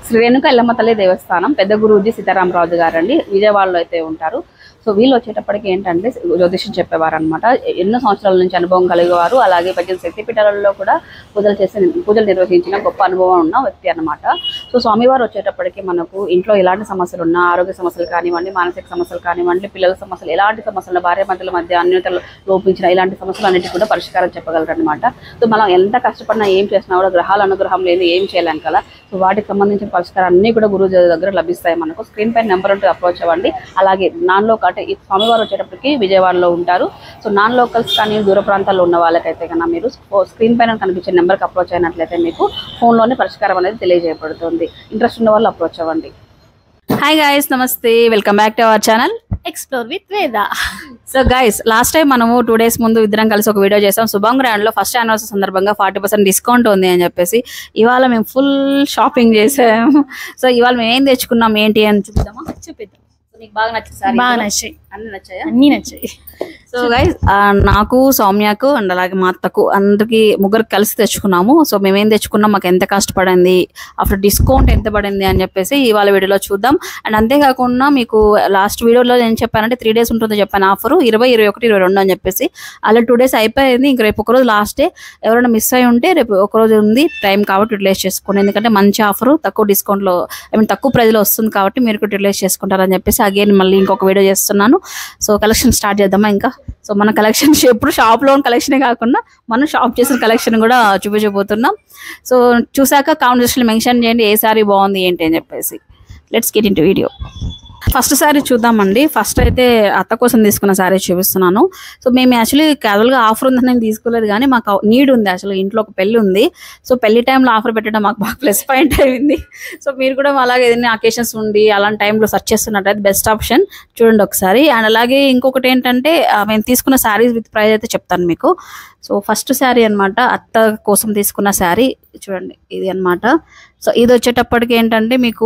శ్రీ రేణుక ఎల్లమ్మ తల్లి దేవస్థానం పెద్ద గురూజీ సీతారామరాజు గారు అండి విజయవాడలో అయితే ఉంటారు సో వీళ్ళు వచ్చేటప్పటికి ఏంటంటే జ్యోతిష్యం చెప్పేవారు అనమాట ఎన్నో సంవత్సరాల నుంచి అనుభవం కలిగేవారు అలాగే పద్దెనిమిది శక్తిపీఠాలలో కూడా పూజలు చేసి పూజలు నిర్వహించిన గొప్ప అనుభవం ఉన్న వ్యక్తి అనమాట సో స్వామివారు వచ్చేటప్పటికి మనకు ఇంట్లో ఎలాంటి సమస్యలు ఉన్నా ఆరోగ్య సమస్యలు కానివ్వండి మానసిక సమస్యలు కానివ్వండి పిల్లల సమస్యలు ఎలాంటి సమస్యలు భార్య మధ్యల మధ్య అన్యోతలు లోపించిన ఇలాంటి సమస్యలు అన్నిటికీ కూడా పరిష్కారం చెప్పగలరు అనమాట సో మనం ఎంత కష్టపడినా ఏం చేసినా కూడా గ్రహాల అనుగ్రహం లేదు ఏం చేయలేం కదా సో వాటికి సంబంధించిన పరిష్కారం అన్ని కూడా గురువు దగ్గర లభిస్తాయి మనకు స్క్రీన్ పైన నెంబర్ ఉంటే అప్రోచ్ అవ్వండి అలాగే నాన్ లోకల్ అంటే ఈ స్వామివారు వచ్చేటప్పటికి విజయవాడలో ఉంటారు సో నాన్ లోకల్స్ కానీ దూర ప్రాంతాల్లో ఉన్న వాళ్ళకైతే కన్నా మీరు స్క్రీన్ పైన కనిపించే నెంబర్కి అప్రోచ్ అయినట్లయితే మీకు ఫోన్లోనే పరిష్కారం అనేది తెలియజేయబడుతుంది ఇంట్రెస్ట్ ఉన్న వాళ్ళు అప్రోచ్ అవ్వండి హాయ్ గాయస్ నమస్తే welcome back to our channel explore with Veda so guys last time మనము టూ డేస్ ముందు ఇద్దరం కలిసి ఒక వీడియో చేసాం శుభం గ్రాండ్ లో ఫస్ట్ యానివర్సరీ సందర్భంగా ఫార్టీ పర్సెంట్ డిస్కౌంట్ ఉంది అని చెప్పేసి ఇవాళ మేము ఫుల్ షాపింగ్ చేసాము సో ఇవాళ మేము ఏం తెచ్చుకున్నాం ఏంటి అని చూద్దామా చూపిద్దాం సో నీకు బాగా నచ్చింది బాగా నచ్చాయి అన్ని నచ్చాయా అన్ని నచ్చాయి సో గైస్ నాకు సౌమ్యకు అండ్ అలాగే మా అత్తకు అందరికి ముగ్గురు కలిసి తెచ్చుకున్నాము సో మేమేం తెచ్చుకున్నాం మాకు ఎంత కష్టపడింది ఆఫ్టర్ డిస్కౌంట్ ఎంత పడింది అని చెప్పేసి ఇవాళ వీడియోలో చూద్దాం అండ్ అంతేకాకుండా మీకు లాస్ట్ వీడియోలో ఏం చెప్పానంటే త్రీ డేస్ ఉంటుంది చెప్పాను ఆఫర్ ఇరవై ఇరవై ఒకటి ఇరవై రెండు అని చెప్పేసి అలా టూ డేస్ అయిపోయింది ఇంక రేపు ఒకరోజు లాస్ట్ డే ఎవరైనా మిస్ అయి ఉంటే రేపు ఒకరోజు ఉంది టైం కాబట్టి యూటిలైజ్ చేసుకోండి ఎందుకంటే మంచి ఆఫర్ తక్కువ డిస్కౌంట్లో ఐ మీన్ తక్కువ ప్రైజ్లో వస్తుంది కాబట్టి మీరు కూడా యూటిలైజ్ చేసుకుంటారని చెప్పేసి అగైన్ మళ్ళీ ఇంకొక వీడియో చేస్తున్నాను సో కలెక్షన్ స్టార్ట్ చేద్దామా ఇంకా సో మన కలెక్షన్ ఎప్పుడు షాప్లో కలెక్షనే కాకుండా మనం షాప్ చేసిన కలెక్షన్ కూడా చూపించబోతున్నాం సో చూసాక కామెంట్ మెన్షన్ చేయండి ఏ సారీ బాగుంది ఏంటి అని చెప్పేసి let's get in video first sari చూద్దామండి ఫస్ట్ అయితే అత్త కోసం తీసుకున్న సారీ చూపిస్తున్నాను సో మేము యాక్చువల్లీ క్యాజువల్గా ఆఫర్ ఉందని నేను తీసుకోలేదు కానీ మాకు నీడ్ ఉంది అసలు ఇంట్లో ఒక పెళ్లి ఉంది సో పెళ్లి టైంలో ఆఫర్ పెట్టడం మాకు బాగా ప్లస్ పాయింట్ అయింది సో మీరు కూడా అలాగే ఏదైనా అకేషన్స్ ఉండి అలాంటి టైంలో సెర్చ్ చేస్తున్నట్టయితే బెస్ట్ ఆప్షన్ చూడండి ఒకసారి అండ్ అలాగే ఇంకొకటి ఏంటంటే ఆ, మేము తీసుకున్న శారీస్ విత్ ప్రైస్ అయితే చెప్తాను మీకు సో ఫస్ట్ శారీ అన్నమాట అత్త కోసం తీసుకున్న శారీ చూడండి ఇది అన్నమాట సో ఇది వచ్చేటప్పటికి ఏంటంటే మీకు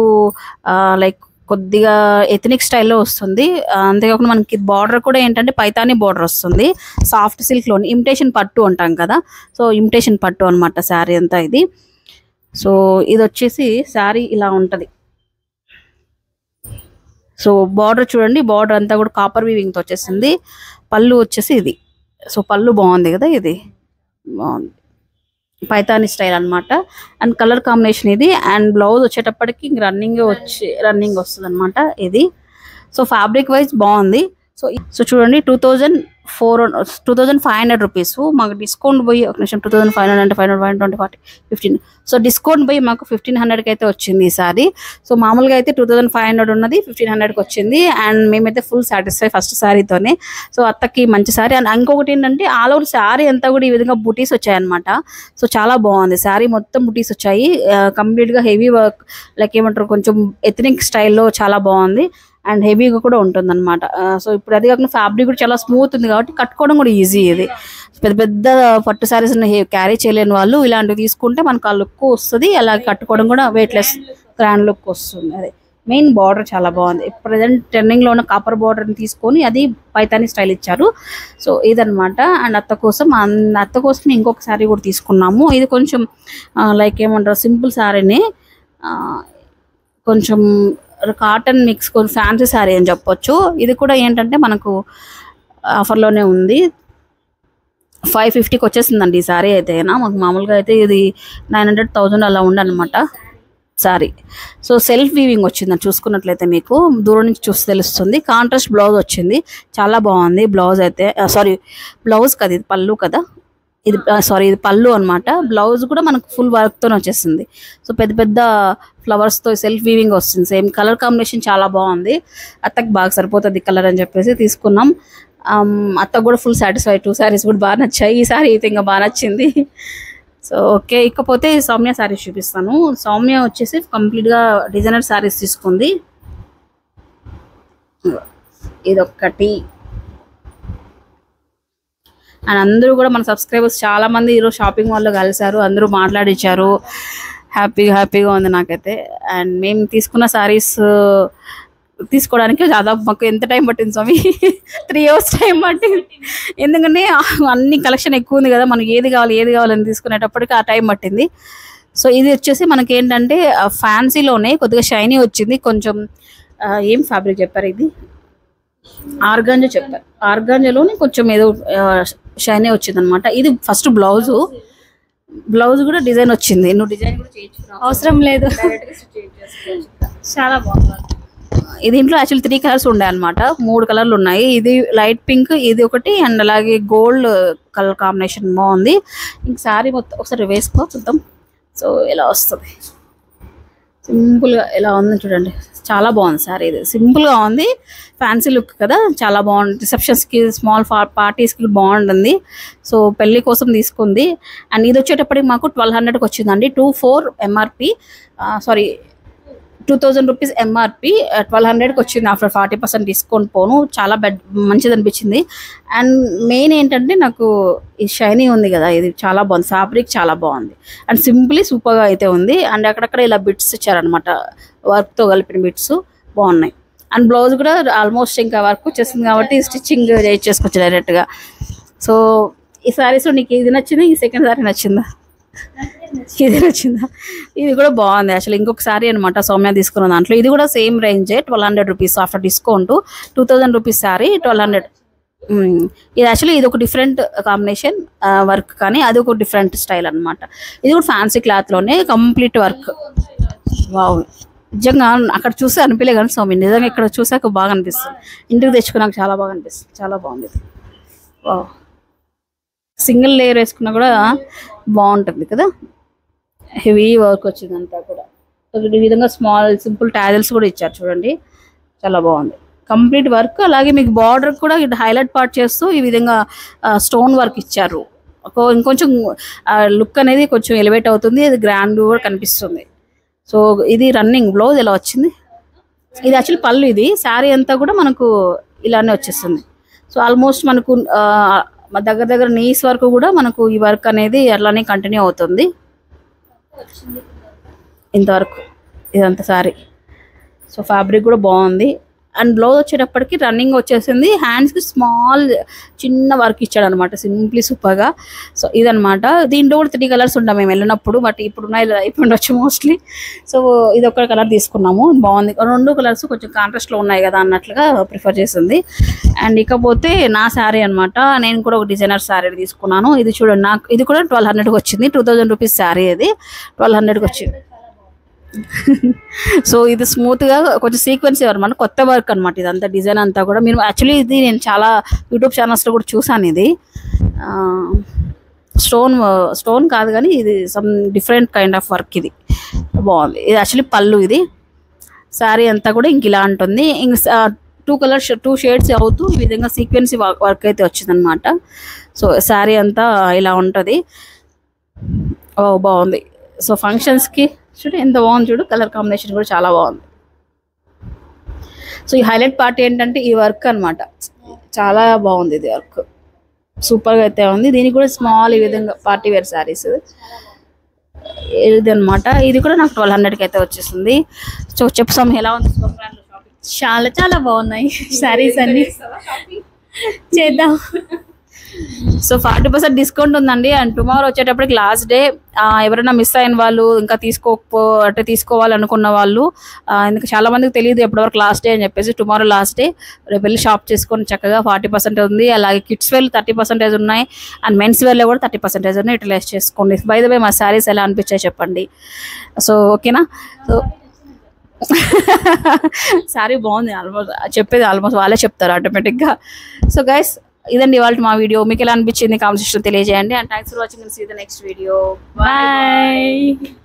లైక్ కొద్దిగా ఎథనిక్ స్టైల్లో వస్తుంది ఆ, అంతేకాకుండా మనకి బార్డర్ కూడా ఏంటంటే పైతాని బార్డర్ వస్తుంది సాఫ్ట్ సిల్క్లోని ఇమిటేషన్ పట్టు అంటాం కదా సో ఇమిటేషన్ పట్టు అన్నమాట శారీ అంతా ఇది సో ఇది వచ్చేసి శారీ ఇలా ఉంటుంది సో బార్డర్ చూడండి బార్డర్ అంతా కూడా కాపర్ వీవింగ్తో వచ్చేసింది పళ్ళు వచ్చేసి ఇది సో పళ్ళు బాగుంది కదా ఇది బాగుంది పైతాని స్టైల్ అన్నమాట అండ్ కలర్ కాంబినేషన్ ఇది అండ్ బ్లౌజ్ వచ్చేటప్పటికి రన్నింగ్ వచ్చి రన్నింగ్ వస్తుంది అనమాట ఇది సో ఫ్యాబ్రిక్ వైజ్ బాగుంది సో సో చూడండి two thousand four two thousand five hundred rupees మాకు డిస్కౌంట్ పోయి ఒక నిమిషం two thousand five hundred five hundred five twenty forty fifteen so discount పోయి మాకు ఫిఫ్టీన్ హండ్రెడ్కి అయితే వచ్చింది ఈసారి సో మామూలుగా అయితే టూ థౌసండ్ ఫైవ్ హండ్రెడ్ ఉన్నది ఫిఫ్టీన్ హండ్రెడ్కి వచ్చింది అండ్ మేమైతే ఫుల్ సాటిస్ఫై ఫస్ట్ శారీతోనే సో అత్తకి మంచి శారీ అండ్ ఇంకొకటి ఏంటంటే ఆల్ ఓవర్ శారీ అంతా కూడా ఈ విధంగా బుటీస్ వచ్చాయన్నమాట సో చాలా బాగుంది శారీ మొత్తం బుటీస్ వచ్చాయి కంప్లీట్గా హెవీ వర్క్ లైక్ ఏమంటారు కొంచెం ఎథనిక్ స్టైల్లో చాలా బాగుంది అండ్ హెవీగా కూడా ఉంటుంది అనమాట సో ఇప్పుడు అది కాకుండా ఫ్యాబ్రిక్ కూడా చాలా స్మూత్ ఉంది కాబట్టి కట్టుకోవడం కూడా ఈజీ ఇది పెద్ద పెద్ద పట్టు శారీస్ క్యారీ చేయలేని వాళ్ళు ఇలాంటివి తీసుకుంటే మనకు ఆ లుక్ వస్తుంది అలాగే కట్టుకోవడం కూడా వెయిట్లెస్ గ్రాండ్ లుక్ వస్తుంది అదే మెయిన్ బార్డర్ చాలా బాగుంది ప్రజెంట్ ట్రెండింగ్ లో ఉన్న కాపర్ బార్డర్ తీసుకొని అది పైతాని స్టైల్ ఇచ్చారు సో ఇదన్నమాట అండ్ అత్త కోసం అన్- అత్త కోసం ఇంకొక శారీ కూడా తీసుకున్నాము ఇది కొంచెం లైక్ ఏమంటారు సింపుల్ శారీని కొంచెం కాటన్ మిక్స్ కొంచెం ఫ్యాన్సీ శారీ అని చెప్పొచ్చు ఇది కూడా ఏంటంటే మనకు ఆఫర్లోనే ఉంది ఫైవ్ ఫిఫ్టీకి వచ్చేసిందండి ఈ శారీ అయితే మాకు మామూలుగా అయితే ఇది నైన్ హండ్రెడ్ థౌజండ్ అలా ఉండనమాట సారీ సో సెల్ఫ్ వీవింగ్ వచ్చిందని చూసుకున్నట్లయితే మీకు దూరం నుంచి చూసి తెలుస్తుంది కాంట్రాస్ట్ బ్లౌజ్ వచ్చింది చాలా బాగుంది బ్లౌజ్ అయితే సారీ బ్లౌజ్ కదా ఇది పళ్ళు కదా ఇది సారీ ఇది పళ్ళు అన్నమాట బ్లౌజ్ కూడా మనకు ఫుల్ వర్క్తోనే వచ్చేసింది సో పెద్ద పెద్ద ఫ్లవర్స్తో సెల్ఫ్ వీవింగ్ వస్తుంది సేమ్ కలర్ కాంబినేషన్ చాలా బాగుంది అత్తకి బాగా సరిపోతుంది కలర్ అని చెప్పేసి తీసుకున్నాం ఆమ్, అత్తకు కూడా ఫుల్ సాటిస్ఫై టూ శారీస్ కూడా బాగా నచ్చాయి ఈ సారీ అయితే ఇంకా బాగా నచ్చింది సో ఓకే ఇకపోతే సౌమ్య శారీస్ చూపిస్తాను సౌమ్య వచ్చేసి కంప్లీట్గా డిజైనర్ శారీస్ తీసుకుంది ఇదొక్కటి అండ్ అందరూ కూడా మన సబ్స్క్రైబర్స్ చాలా మంది ఈరోజు షాపింగ్ మాల్లో కలిశారు అందరూ మాట్లాడిచ్చారు హ్యాపీగా హ్యాపీగా ఉంది నాకైతే అండ్ మేము తీసుకున్న శారీస్ తీసుకోవడానికి దాదాపు మాకు ఎంత టైం పట్టింది స్వామి త్రీ అవర్స్ టైం పట్టింది ఎందుకంటే అన్ని కలెక్షన్ ఎక్కువ ఉంది కదా మనకి ఏది కావాలి ఏది కావాలని తీసుకునేటప్పటికి ఆ టైం పట్టింది సో ఇది వచ్చేసి మనకి ఏంటంటే ఫ్యాన్సీలోనే కొద్దిగా షైనీ వచ్చింది కొంచెం ఆ, ఏం ఫ్యాబ్రిక్ చెప్పారు ఇది ఆర్గాంజా చెప్పారు ఆర్గాంజాలోనే కొంచెం ఏదో షైనీ వచ్చింది అనమాట ఇది ఫస్ట్ బ్లౌజు బ్లౌజ్ కూడా డిజైన్ వచ్చింది నువ్వు డిజైన్ కూడా చేయించుకున్నావు అవసరం లేదు చాలా బాగుంది ఇది దీంట్లో యాక్చువల్ త్రీ కలర్స్ ఉండే అనమాట మూడు కలర్లు ఉన్నాయి ఇది లైట్ పింక్ ఇది ఒకటి అండ్ అలాగే గోల్డ్ కలర్ కాంబినేషన్ బాగుంది ఇంక సారీ మొత్తం ఒకసారి వేసుకో చూద్దాం సో ఇలా వస్తుంది సింపుల్గా ఇలా ఉంది చూడండి చాలా బాగుంది సారీ ఇది సింపుల్గా ఉంది ఫ్యాన్సీ లుక్ కదా చాలా బాగుంది రిసెప్షన్స్కి స్మాల్ పార్టీస్కి బాగుంటుంది సో పెళ్లి కోసం తీసుకుంది అండ్ ఇది వచ్చేటప్పటికి మాకు ట్వెల్వ్ హండ్రెడ్కి వచ్చిందండి two four MRP sorry two thousand rupees MRP twelve హండ్రెడ్కి వచ్చింది ఆఫ్టర్ ఫార్టీ పర్సెంట్ డిస్కౌంట్ పోను చాలా బెడ్ మంచిది అనిపించింది అండ్ మెయిన్ ఏంటంటే నాకు ఈ షైనీ ఉంది కదా ఇది చాలా బాగుంది ఫ్యాబ్రిక్ చాలా బాగుంది అండ్ సింప్లీ సూపర్గా అయితే ఉంది అండ్ అక్కడక్కడ ఇలా బిట్స్ ఇచ్చారనమాట వర్క్తో కలిపిన బిట్స్ బాగున్నాయి అండ్ బ్లౌజ్ కూడా ఆల్మోస్ట్ ఇంకా వర్క్ వచ్చేసింది కాబట్టి స్టిచ్చింగ్ చేసుకోవచ్చు డైరెక్ట్గా సో ఈ సారీస్లో నీకు ఇది నచ్చింది ఈ సెకండ్ సారీ నచ్చిందా ఇది నచ్చిందా ఇది కూడా బాగుంది యాక్చువల్లీ ఇంకొక సారీ అనమాట సౌమ్య తీసుకున్న దాంట్లో ఇది కూడా సేమ్ రేంజే twelve hundred rupees after discount two thousand rupees sorry twelve hundred ఇది యాక్చువల్లీ ఇది ఒక డిఫరెంట్ కాంబినేషన్ వర్క్ కానీ అది ఒక డిఫరెంట్ స్టైల్ అన్నమాట ఇది కూడా ఫ్యాన్సీ క్లాత్లోనే కంప్లీట్ వర్క్ వావ్ నిజంగా అక్కడ చూస్తే అనిపించలే కానీ స్వామి నిజంగా ఇక్కడ చూసాక బాగా అనిపిస్తుంది ఇంటికి తెచ్చుకున్నాక చాలా బాగా అనిపిస్తుంది చాలా బాగుంది ఇది వావ్ సింగిల్ లేయర్ వేసుకున్నా కూడా బాగుంటుంది కదా హెవీ వర్క్ వచ్చిందంతా కూడా ఈ విధంగా స్మాల్ సింపుల్ టాజల్స్ కూడా ఇచ్చారు చూడండి చాలా బాగుంది కంప్లీట్ వర్క్ అలాగే మీకు బార్డర్ కూడా ఇటు హైలైట్ పార్ట్ చేస్తూ ఈ విధంగా స్టోన్ వర్క్ ఇచ్చారు ఒక- ఇంకొంచెం లుక్ అనేది కొంచెం ఎలివేట్ అవుతుంది అది గ్రాండ్ కూడా కనిపిస్తుంది సో ఇది రన్నింగ్ బ్లౌజ్ ఎలా వచ్చింది ఇది యాక్చువల్ పళ్ళు ఇది శారీ అంతా కూడా మనకు ఇలానే వచ్చేస్తుంది సో ఆల్మోస్ట్ మనకు ఆ, మా దగ్గర దగ్గర నీస్ వరకు కూడా మనకు ఈ వర్క్ అనేది అట్లానే కంటిన్యూ అవుతుంది ఇంతవరకు ఇదంతా సారీ సో ఫ్యాబ్రిక్ కూడా బాగుంది అండ్ బ్లౌజ్ వచ్చేటప్పటికి రన్నింగ్ వచ్చేసింది హ్యాండ్స్కి స్మాల్ చిన్న వర్క్ ఇచ్చాడు అనమాట సింప్లీ సూపర్గా సో ఇదనమాట దీంట్లో కూడా త్రీ కలర్స్ ఉంటాం మేము వెళ్ళినప్పుడు బట్ ఇప్పుడు ఉన్నాయి ఇప్పుడు ఉండొచ్చు మోస్ట్లీ సో ఇది ఒక కలర్ తీసుకున్నాము బాగుంది రెండు కలర్స్ కొంచెం కాంట్రాస్ట్లో ఉన్నాయి కదా అన్నట్లుగా ప్రిఫర్ చేసింది అండ్ ఇకపోతే నా శారీ అనమాట నేను కూడా ఒక డిజైనర్ శారీ తీసుకున్నాను ఇది చూడండి నాకు ఇది కూడా ట్వెల్వ్ హండ్రెడ్కి వచ్చింది టూ థౌజండ్ రూపీస్ శారీ ఇది ట్వెల్వ్ హండ్రెడ్కి వచ్చింది సో ఇది స్మూత్ గా కొంచెం సీక్వెన్స్ అనమాట కొత్త వర్క్ అనమాట ఇదంతా డిజైన్ అంతా కూడా మీరు యాక్చువల్లీ ఇది నేను చాలా యూట్యూబ్ ఛానల్స్ లో కూడా చూసాను ఇది స్టోన్ స్టోన్ కాదు కానీ ఇది some different kind of work ఇది బాగుంది ఇది యాక్చువల్లీ పళ్ళు ఇది శారీ అంతా కూడా ఇంక ఇలా ఉంటుంది ఇంక టూ కలర్స్ టూ షేడ్స్ అవుతూ ఈ విధంగా సీక్వెన్స్ వర్క్ అయితే వచ్చిందనమాట సో శారీ అంతా ఇలా ఉంటుంది ఓ బాగుంది సో ఫంక్షన్స్కి చూడు ఎంత బాగుంది చూడు కలర్ కాంబినేషన్ కూడా చాలా బాగుంది సో ఈ హైలైట్ పార్ట్ ఏంటంటే ఈ వర్క్ అన్నమాట చాలా బాగుంది ఇది వర్క్ సూపర్గా అయితే ఉంది దీనికి కూడా స్మాల్ ఈ విధంగా పార్టీ వేర్ శారీస్ ఇది అనమాట ఇది కూడా నాకు ట్వెల్వ్ హండ్రెడ్కి అయితే వచ్చేసింది సో చెప్పు సమ్ ఎలా ఉంది Swarm brand లో shopping? చాలా చాలా బాగున్నాయి సారీస్ అన్ని చేద్దాం సో ఫార్టీ పర్సెంట్ డిస్కౌంట్ ఉందండి అండ్ టుమారో వచ్చేటప్పటికి లాస్ట్ డే ఎవరైనా మిస్ అయిన వాళ్ళు ఇంకా తీసుకోకపో అంటే తీసుకోవాలనుకున్న వాళ్ళు ఆ, ఇంకా చాలా మందికి తెలియదు ఎప్పటివరకు లాస్ట్ డే అని చెప్పేసి టుమారో లాస్ట్ డే రేపు వెళ్ళి షాప్ చేసుకొని చక్కగా ఫార్టీ పర్సెంట్ ఉంది అలాగే కిడ్స్ వేర్ థర్టీ పర్సెంటేజ్ ఉన్నాయి అండ్ మెన్స్ వేర్లో కూడా థర్టీ పర్సెంటేజ్ ఉన్నాయి యూటిలైజ్ చేసుకోండి బై ద బై మా శారీస్ ఎలా అనిపించాయి చెప్పండి సో ఓకేనా సో సారీ బాగుంది ఆల్మోస్ట్ చెప్పేది ఆల్మోస్ట్ వాళ్ళే చెప్తారు ఆటోమేటిక్గా సో గైస్ ఇదండి ఇవాళ మా వీడియో మీకు ఎలా అనిపించింది కామెంట్ సెక్షన్ తెలియజేయండి and thanks for watching see the next video bye